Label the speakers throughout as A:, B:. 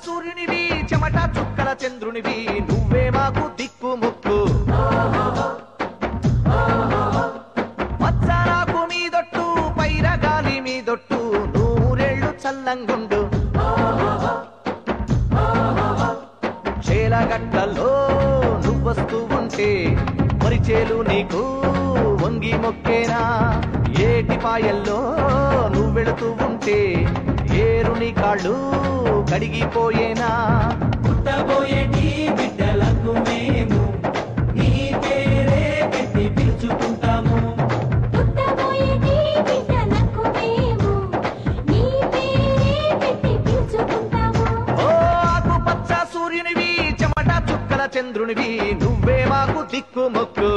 A: సూర్యునివి చెమట చుక్కల చంద్రునివి నువ్వే మాకు దిక్కు ముక్కు పచ్చరాకు మీదొట్టు పైరగాలి మీదొట్టు నూరేళ్లు చల్లంగుండు చేలగట్టలో నువ్వొస్తూ ఉంటే పరిచేలు నీకు వంగి మొక్కేనా ఏటి పాయల్లో నువ్వు వెళుతూ ఉంటే ఏరుని కాళ్ళు కడిగిపోయేనా
B: పుట్టబోయేటి బిడ్డలకు మేము నీ పేరే పెట్టి పిలుచుకుంటాము
C: పుట్టబోయేటి బిడ్డలకు మేము నీ పేరే పెట్టి పిలుచుకుంటాము
A: ఓ ఆకుపచ్చ సూర్యునివి చెమట చుక్కల చంద్రునివి నువ్వే మాకు దిక్కు మొక్కు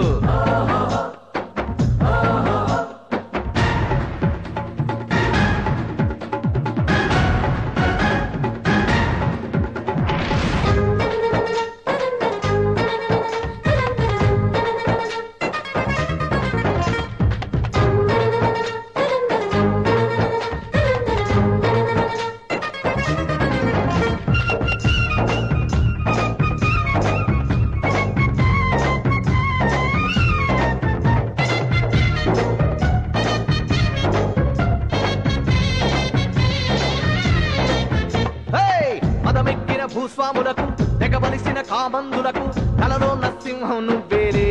A: హే! మదమెక్కిన భూస్వాములకు తెగబలిసిన కామందులకు కలలో నరసింహం నువ్వేలే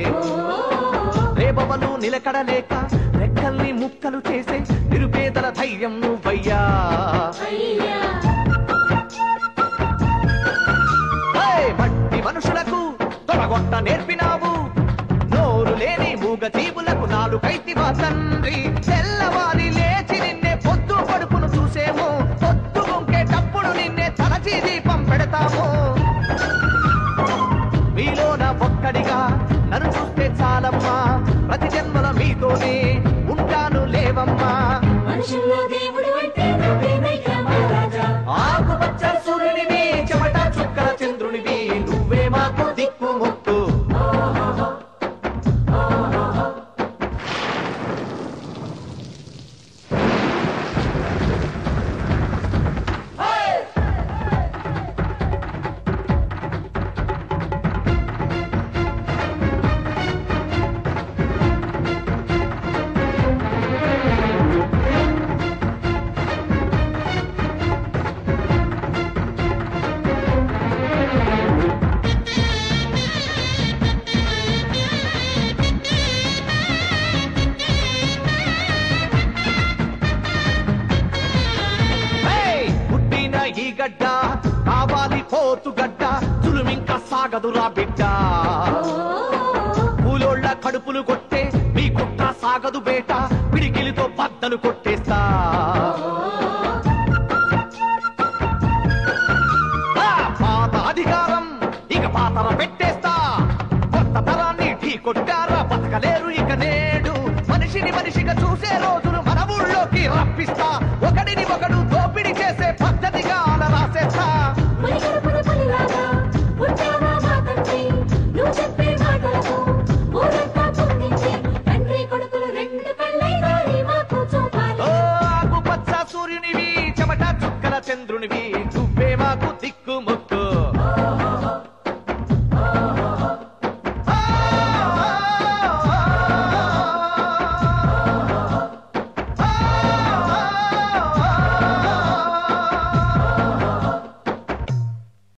A: రేపవలు నిలకడలేక రెక్కల్ని ముక్కలు చేసే నిరుపేదల ధైర్యం నువ్వయ్యా
C: అయ్యా
A: హే! మట్టి మనుషులకు తొడగొట్ట నేర్పినావు నోరు లేని మూగ జీవులకు నాలుగైతివా తండ్రి తెల్లవారి లేచి నిన్నే పొద్దు పడుకును చూసేము పొద్దు గుంకేటప్పుడు నిన్నే తలచి దీపం పెడతాము మీలోన ఒక్కడిగా నన్ను చూస్తే చాలమ్మా ప్రతి జన్మల మీతోనే ఉంటాను లేవమ్మా
C: మనుషుల్లో దేవుడు అంటే నువ్వేనయ్యా మహారాజా
A: ఆకుపచ్చ సూర్యునివి చెమట చుక్కల చంద్రునివి నువ్వే మాకు దిక్కు ముక్కు హేయ్! పుట్టిన ఈ గడ్డ కావాలి పోతు గడ్డ తులుమింక సాగదురా బిడ్డ పూలోళ్ళ కడుపులు కొట్టే మీ కుట్ర సాగదు బేట పిడికిలితో బద్దలు కొట్టేస్తా ఆ, పాత అధికారం ఇక పాతర పెట్టేస్తా కొత్త తరాన్ని ఢీ కొట్టారా బతకలేరు ఇక నేడు మనిషిని మనిషిగా చూసే రోజులు మన ఊళ్ళోకి రప్పిస్తా